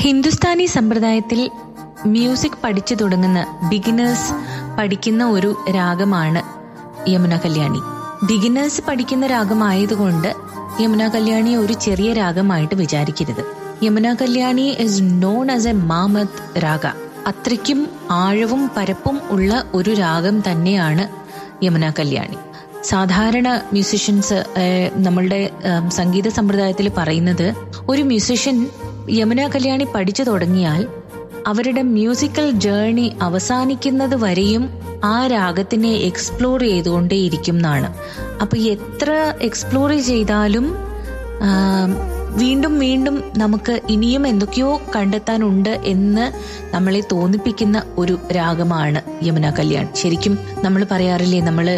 ഹിന്ദുസ്ഥാനി സമ്പ്രദായത്തിൽ മ്യൂസിക് പഠിച്ചു തുടങ്ങുന്ന ബിഗിനേഴ്സ് പഠിക്കുന്ന ഒരു രാഗമാണ് യമുന കല്യാണി ബിഗിനേഴ്സ് പഠിക്കുന്ന രാഗമായതുകൊണ്ട് യമുന കല്യാണി ഒരു ചെറിയ രാഗമായിട്ട് വിചാരിക്കരുത് Yamuna Kalyani is known as a mammoth raga അത്രയ്ക്കും ആഴവും പരപ്പും ഉള്ള ഒരു രാഗം തന്നെയാണ് യമുന കല്യാണി സാധാരണ മ്യൂസിഷ്യൻസ് നമ്മളുടെ ഏഹ്, സംഗീത സമ്പ്രദായത്തിൽ പറയുന്നത് ഒരു മ്യൂസിഷ്യൻ യമുന കല്യാണി പഠിച്ചു തുടങ്ങിയാൽ അവരുടെ മ്യൂസിക്കൽ ജേർണി അവസാനിക്കുന്നത് വരെയും ആ രാഗത്തിനെ എക്സ്പ്ലോർ ചെയ്തുകൊണ്ടേയിരിക്കും എന്നാണ് അപ്പൊ എത്ര എക്സ്പ്ലോർ ചെയ്താലും ആ, വീണ്ടും വീണ്ടും നമുക്ക് ഇനിയും എന്തൊക്കെയോ കണ്ടെത്താനുണ്ട് എന്ന് നമ്മളെ തോന്നിപ്പിക്കുന്ന ഒരു രാഗമാണ് യമുന കല്യാൺ ശരിക്കും നമ്മൾ പറയാറില്ലേ നമ്മൾ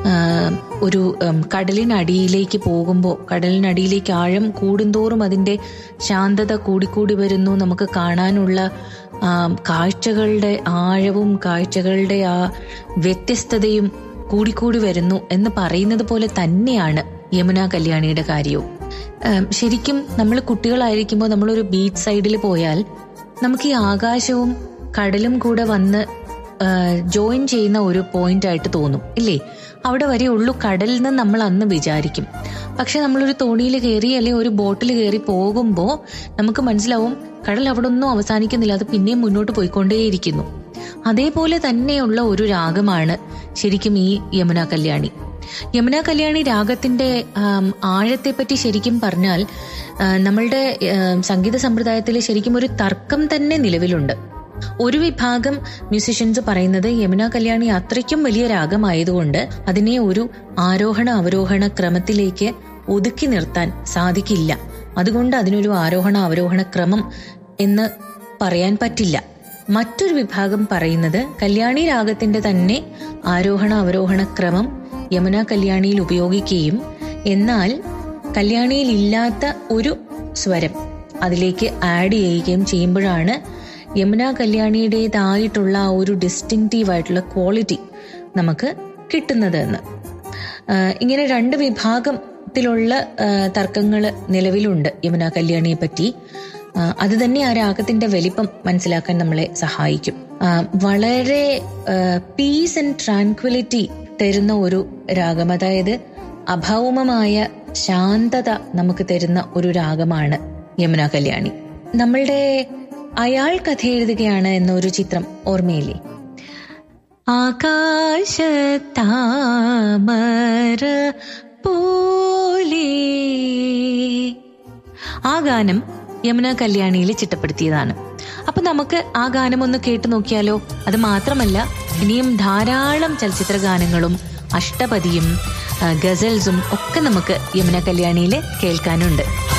ഒരു ഉം, കടലിനടിയിലേക്ക് പോകുമ്പോൾ കടലിനടിയിലേക്ക് ആഴം കൂടുന്തോറും അതിന്റെ ശാന്തത കൂടിക്കൂടി വരുന്നു നമുക്ക് കാണാനുള്ള ആ, കാഴ്ചകളുടെ ആഴവും കാഴ്ചകളുടെ ആ വ്യത്യസ്തതയും കൂടിക്കൂടി വരുന്നു എന്ന് പറയുന്നത് പോലെ തന്നെയാണ് യമുന കല്യാണിയുടെ കാര്യവും ഉം, ശരിക്കും നമ്മൾ കുട്ടികളായിരിക്കുമ്പോൾ നമ്മളൊരു ബീച്ച് സൈഡിൽ പോയാൽ നമുക്ക് ഈ ആകാശവും കടലും കൂടെ വന്ന് ജോയിൻ ചെയ്യുന്ന ഒരു പോയിന്റ് ആയിട്ട് തോന്നും ഇല്ലേ അവിടെ വരെ ഉള്ളൂ കടലിൽ നിന്ന് നമ്മൾ അന്ന് വിചാരിക്കും പക്ഷെ നമ്മളൊരു തോണിയിൽ കയറി അല്ലെങ്കിൽ ഒരു ബോട്ടിൽ കയറി പോകുമ്പോൾ നമുക്ക് മനസ്സിലാവും കടൽ അവിടെ ഒന്നും അവസാനിക്കുന്നില്ല അത് പിന്നെയും മുന്നോട്ട് പോയിക്കൊണ്ടേയിരിക്കുന്നു അതേപോലെ തന്നെയുള്ള ഒരു രാഗമാണ് ശരിക്കും ഈ യമുന കല്യാണി യമുന കല്യാണി രാഗത്തിന്റെ ആം, ആഴത്തെപ്പറ്റി ശരിക്കും പറഞ്ഞാൽ ആ, നമ്മളുടെ ആം, സംഗീത സമ്പ്രദായത്തിൽ ശരിക്കും ഒരു തർക്കം തന്നെ നിലവിലുണ്ട് ഒരു വിഭാഗം മ്യൂസിഷ്യൻസ് പറയുന്നത് യമുന കല്യാണി അത്രയ്ക്കും വലിയ രാഗമായതുകൊണ്ട് അതിനെ ഒരു ആരോഹണ അവരോഹണ ക്രമത്തിലേക്ക് ഒതുക്കി നിർത്താൻ സാധിക്കില്ല അതുകൊണ്ട് അതിനൊരു ആരോഹണ അവരോഹണ ക്രമം എന്ന് പറയാൻ പറ്റില്ല മറ്റൊരു വിഭാഗം പറയുന്നത് കല്യാണി രാഗത്തിന്റെ തന്നെ ആരോഹണ അവരോഹണ ക്രമം യമുന കല്യാണിയിൽ ഉപയോഗിക്കുകയും എന്നാൽ കല്യാണിയിൽ ഇല്ലാത്ത ഒരു സ്വരം അതിലേക്ക് ആഡ് ചെയ്യുകയും ചെയ്യുമ്പോഴാണ് യമുന കല്യാണിയുടേതായിട്ടുള്ള ആ ഒരു ഡിസ്റ്റിങ്റ്റീവ് ആയിട്ടുള്ള ക്വാളിറ്റി നമുക്ക് കിട്ടുന്നത് എന്ന് ആഹ് ഇങ്ങനെ രണ്ട് വിഭാഗത്തിലുള്ള തർക്കങ്ങൾ നിലവിലുണ്ട് യമുന കല്യാണിയെ പറ്റി ആഹ് അത് തന്നെ ആ രാഗത്തിന്റെ വലിപ്പം മനസ്സിലാക്കാൻ നമ്മളെ സഹായിക്കും ആഹ് വളരെ പീസ് ആൻഡ് ട്രാൻക്വിലിറ്റി തരുന്ന ഒരു രാഗം അതായത് അഭൗമമായ ശാന്തത നമുക്ക് തരുന്ന ഒരു രാഗമാണ് യമുന കല്യാണി നമ്മളുടെ അയാൾ കഥ എഴുതുകയാണ് എന്നൊരു ചിത്രം ഓർമ്മയില്ലേ ആകാശത്താമര പോലെ ആ ഗാനം യമുന കല്യാണിയിൽ ചിട്ടപ്പെടുത്തിയതാണ് അപ്പൊ നമുക്ക് ആ ഗാനം ഒന്ന് കേട്ടു നോക്കിയാലോ അത് മാത്രമല്ല ഇനിയും ധാരാളം ചലച്ചിത്ര ഗാനങ്ങളും അഷ്ടപതിയും ആ, ഗസൽസും ഒക്കെ നമുക്ക് യമുന കല്യാണിയിൽ കേൾക്കാനുണ്ട്